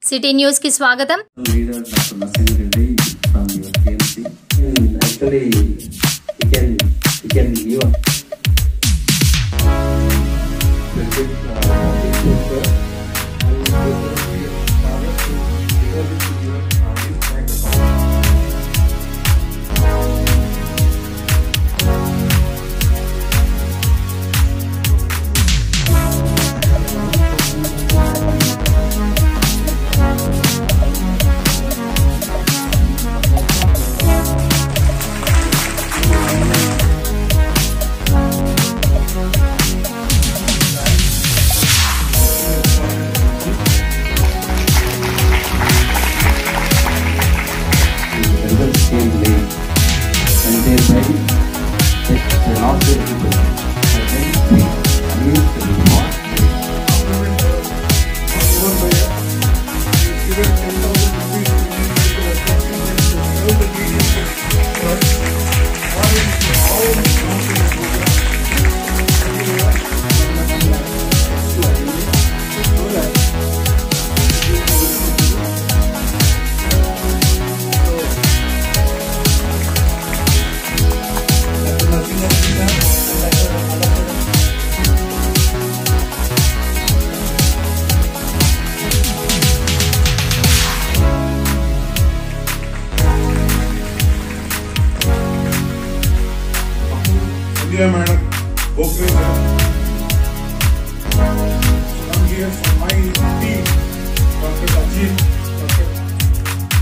City news కి స్వాగతం leader Dr. Nasir Reddy from your KMC. Hmm, actually, he can he can give a Very good, uh, picture, sir. And definitely, Bharat is eagerly to hear uh, this kind of song. the results came late, and thereby they are not very good. But then we need to be more India madam, okay sir. I'm here for my team, Dr. Ajit, Dr.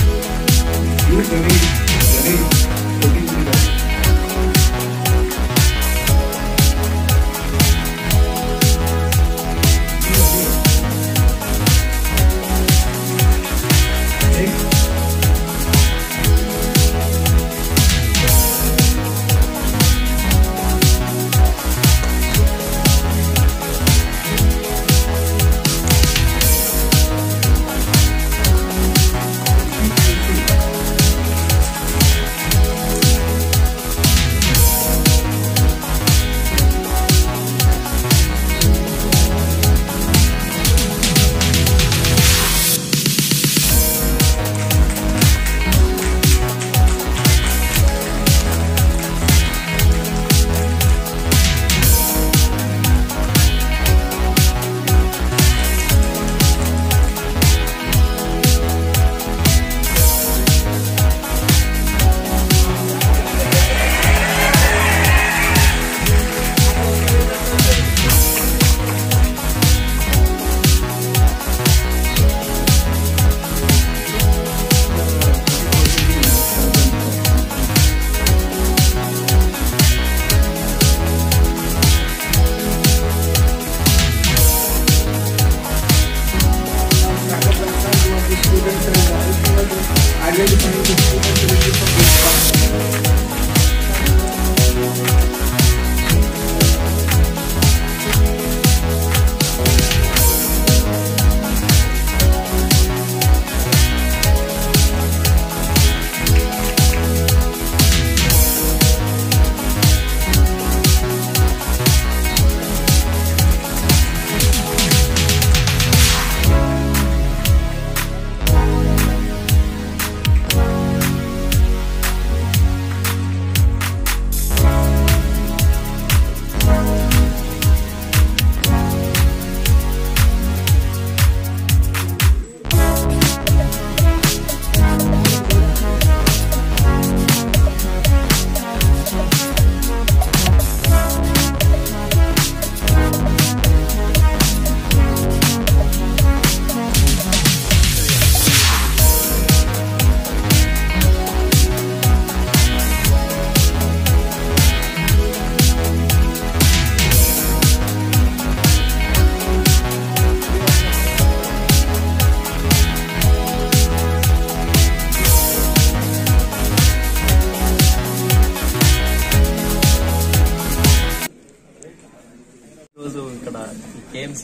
You very, very putting me down.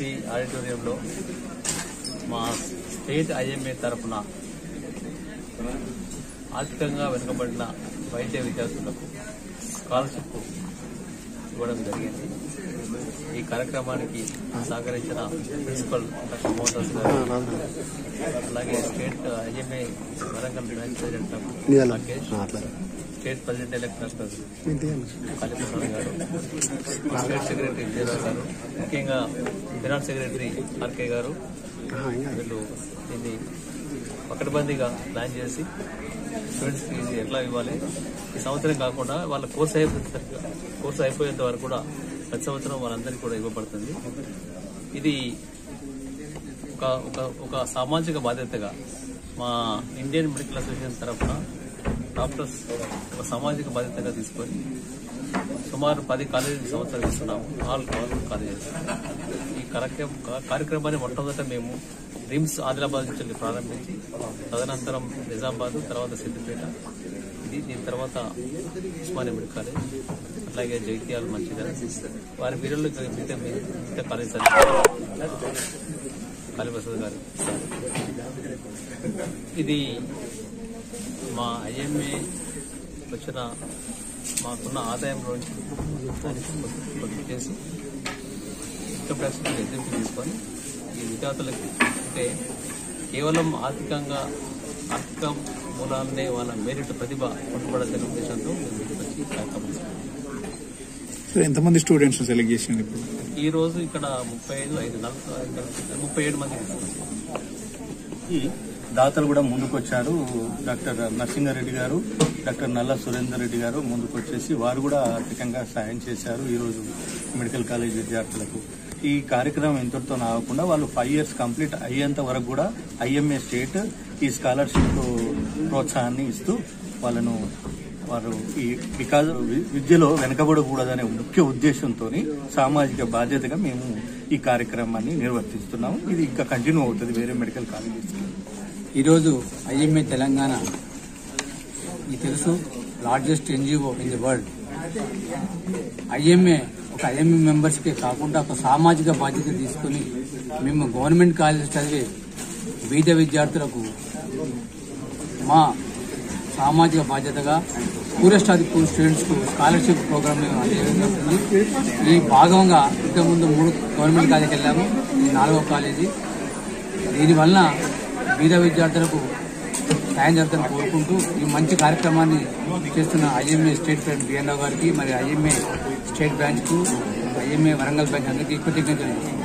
SSC ఆడిటోరియంలో మా state IMA తరఫున ఆర్థికంగా వెనుకబడిన వైద్య విద్యార్థులకు scholarship ఇవ్వడం జరిగింది ఈ కార్యక్రమానికి సహకరించిన ప్రిన్సిపల్ డాక్టర్ మోహన్ గారు అలాగే state IMA Warangal branch president Rakesh state president elect doctor Kaliprasad garu state secretary Vijaya Rao గారు ముఖ్యంగా ఫినాన్స్ సెక్రటరీ ఆర్కే గారు వీళ్ళు దీన్ని పకడ్బందీగా ప్లాన్ చేసి స్టూడెంట్స్ ఫీజు ఎట్లా ఇవ్వాలి ఈ సంవత్సరం కాకుండా వాళ్ళ కోర్స్ అయిపోతే కోర్స్ అయిపోయేంత వరకు కూడా ప్రతి సంవత్సరం వాళ్ళందరికీ కూడా ఇవ్వబడుతుంది ఇది ఒక ఒక ఒక సామాజిక బాధ్యతగా మా ఇండియన్ మెడికల్ అసోసియేషన్ తరఫున డాక్టర్స్ ఒక సామాజిక బాధ్యతగా తీసుకొని సుమారు పది కాలేజీలు సంవత్సరం ఇస్తున్నాము ఆల్ గవర్నమెంట్ కాలేజెస్ ఈ కార్యక్రమం కార్యక్రమాన్ని మొట్టమొదట మేము రిమ్స్ ఆదిలాబాద్ నుంచి ప్రారంభించి తదనంతరం నిజామాబాద్ తర్వాత సిద్దిపేట ఇది దీని తర్వాత ఉస్మానియా మెడికల్ కాలేజ్ అట్లాగే జైత్యాల మంచిగా వారి పీరియడ్లో ఇక్కడ మిగతా మిగతా కాలేజ్ కాళీప్రసాద్ గారు ఇది మా ఐఎంఏ వచ్చిన మాకున్న ఆదాయంలోంచి దానికి పొదుపు చేసి ఇన్కమ్ ట్యాక్స్ ఎగ్జిబిట్ తీసుకొని ఈ విద్యార్థులకి అంటే కేవలం ఆర్థికంగా ఆర్థిక మూలాలనే వాళ్ళ మెరిట్ ప్రతిభ కొట్టుబడదనే ఉద్దేశంతో మేము ముందుకు వచ్చి ఈ కార్యక్రమం చేస్తున్నాం. సార్ ఎంతమంది స్టూడెంట్స్ సెలెక్ట్ చేసిండు ఇప్పుడు ఈ రోజు ఇక్కడ ముప్పై ఐదు ఐదు నలభై ముప్పై ఏడు మంది తీసుకున్నాం. ఈ దాతలు కూడా ముందుకొచ్చారు డాక్టర్ నరసింహారెడ్డి గారు డాక్టర్ నల్ల సురేందర్ రెడ్డి గారు ముందుకు వచ్చేసి వారు కూడా ఆర్థికంగా సాయం చేశారు ఈరోజు మెడికల్ కాలేజ్ విద్యార్థులకు ఈ కార్యక్రమం ఇంతటితో ఆగకుండా వాళ్ళు ఫైవ్ ఇయర్స్ కంప్లీట్ అయ్యేంత వరకు కూడా ఐఎంఏ స్టేట్ ఈ స్కాలర్షిప్ ప్రోత్సాహాన్ని ఇస్తూ వాళ్ళను వారు ఈ బికాజ్ విద్యలో వెనకబడకూడదనే ముఖ్య ఉద్దేశంతో సామాజిక బాధ్యతగా మేము ఈ కార్యక్రమాన్ని నిర్వర్తిస్తున్నాము ఇది ఇంకా కంటిన్యూ అవుతుంది వేరే మెడికల్ కాలేజెస్కి ఈరోజు ఐఎంఏ తెలంగాణ మీకు తెలుసు largest NGO in the world IMA ఒక ఐఎంఏ మెంబర్స్కే కాకుండా ఒక సామాజిక బాధ్యత తీసుకుని మేము గవర్నమెంట్ కాలేజ్ చదివే బీద విద్యార్థులకు మా సామాజిక బాధ్యతగా పూరెస్ట్ ఆది పూర్ స్టూడెంట్స్ కు స్కాలర్షిప్ ప్రోగ్రామ్ మేము అందించడం జరుగుతుంది ఈ భాగంగా ఇంతకుముందు మూడు గవర్నమెంట్ కాలేజీకి వెళ్ళాము ఇది నాలుగో కాలేజీ దీనివల్ల బీద విద్యార్థులకు సాయం జరుగుతుందని కోరుకుంటూ ఈ మంచి కార్యక్రమాన్ని చేస్తున్న IMA state president B N Rao గారికి మరి ఐఎంఏ స్టేట్ బ్రాంచ్ కు ఐఎంఏ వరంగల్ బ్రాంచ్ అందరికీ కృతజ్ఞతలు